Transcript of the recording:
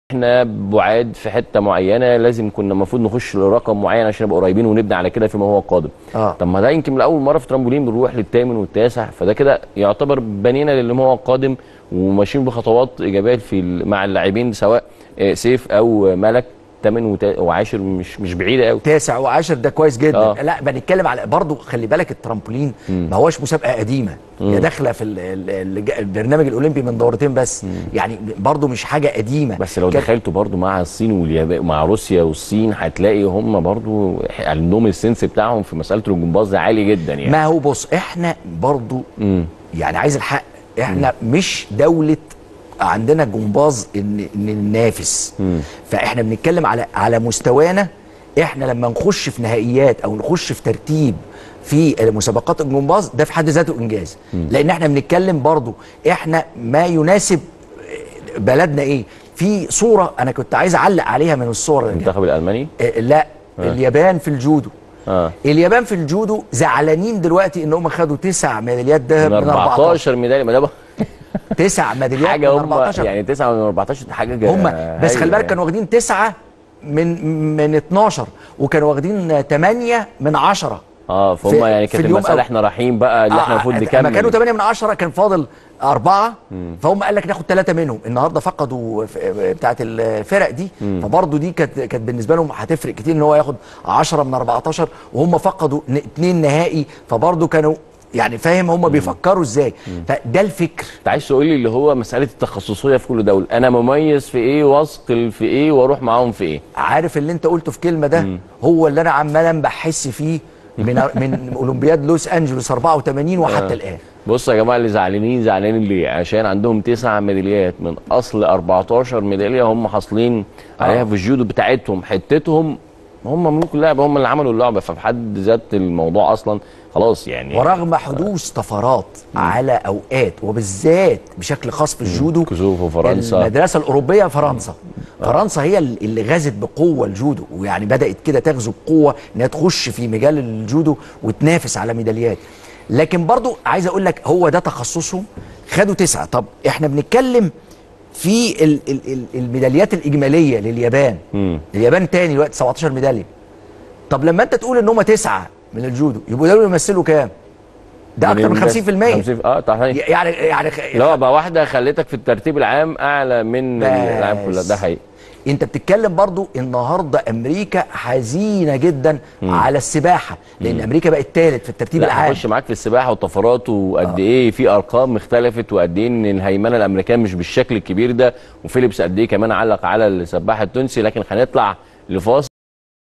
احنا بعاد في حته معينه لازم كنا المفروض نخش لرقم معين عشان نبقى قريبين ونبني على كده فيما هو قادم اه طب ما ده يمكن لاول مره في ترامبولين بنروح للثامن والتاسع فده كده يعتبر بنينا للي هو قادم وماشيين بخطوات ايجابيه في ال- مع اللاعبين سواء آه، سيف او ملك ثامن وتا- وعاشر مش مش بعيده قوي تاسع وعاشر ده كويس جدا آه. لا بنتكلم على برضه خلي بالك الترامبولين ما هوش مسابقه قديمه هي داخله في ال- ال- ال- البرنامج الاولمبي من دورتين بس يعني برضه مش حاجه قديمه بس لو كان- دخلتوا برضو مع الصين واليابان مع روسيا والصين هتلاقي هم برضو عندهم السنس بتاعهم في مساله الجمباز ده عالي جدا يعني ما هو بص احنا برضه مم. يعني عايز الحق احنا مش دوله عندنا جمباز ان ان ننافس فاحنا بنتكلم على على مستوانا احنا لما نخش في نهائيات او نخش في ترتيب في مسابقات الجمباز ده في حد ذاته انجاز لان احنا بنتكلم برضو احنا ما يناسب بلدنا ايه في صوره انا كنت عايز اعلق عليها من الصور اللي المنتخب الالماني آه، لا اليابان في الجودو اه اليابان في الجودو زعلانين دلوقتي ان هم خدوا تسع ميداليات ذهب من من 14 14 ميداليه ما ده بقى تسع ميداليات حاجه من هم 14 يعني 9 من 14 دي حاجه جا- هم بس خلي هايلة بالك كانوا واخدين تسعه من من 12 وكانوا واخدين 8 من 10 اه فهم في- يعني في كانت اليوم المساله أو- احنا رايحين بقى اللي احنا المفروض لما كانوا نكمل 8 من 10 كان فاضل أربعة فهم قال لك ناخد ثلاثة منهم النهارده فقدوا ف- بتاعة الفرق دي فبرضه دي كانت كانت بالنسبة لهم هتفرق كتير ان هو ياخد 10 من 14 وهم فقدوا ن- اتنين نهائي فبرضه كانوا يعني فاهم هم بيفكروا ازاي فده الفكر انت عايز تقول لي اللي هو مساله التخصصيه في كل دوله انا مميز في ايه واثقل في ايه واروح معاهم في ايه عارف اللي انت قلته في كلمه ده هو اللي انا عمال بحس فيه من من اولمبياد لوس انجلوس 84 وحتى الان بصوا يا جماعه اللي زعلانين زعلانين ليه؟ عشان عندهم تسع ميداليات من اصل 14 ميداليه هم حاصلين عليها آه. في الجودو بتاعتهم حتتهم هم ملوك اللعبه هم اللي عملوا اللعبه ففي حد ذات الموضوع اصلا خلاص يعني ورغم حدوث طفرات على اوقات وبالذات بشكل خاص في الجودو كسوف وفرنسا المدرسه الاوروبيه فرنسا فرنسا هي اللي غزت بقوه الجودو ويعني بدات كده تغزو بقوه انها تخش في مجال الجودو وتنافس على ميداليات لكن برضو عايز اقول لك هو ده تخصصهم خدوا تسعه طب احنا بنتكلم في ال ال ال الميداليات الاجماليه لليابان مم. اليابان تاني دلوقتي 17 ميداليه طب لما انت تقول ان هم تسعه من الجودو يبقوا دول يمثلوا كام؟ ده اكتر من 50% 50 اه طبعا يعني يعني لعبه واحده خلتك في الترتيب العام اعلى من العام كلها ده حقيقي انت بتتكلم برضو النهارده امريكا حزينه جدا على السباحه لان امريكا بقت ثالث في الترتيب لا العام هخش معاك في السباحه والطفرات وقد ايه في ارقام اختلفت وقد ايه ان الهيمنه الامريكان مش بالشكل الكبير ده وفيليبس قد ايه كمان علق على السباح التونسي لكن هنطلع لفاصل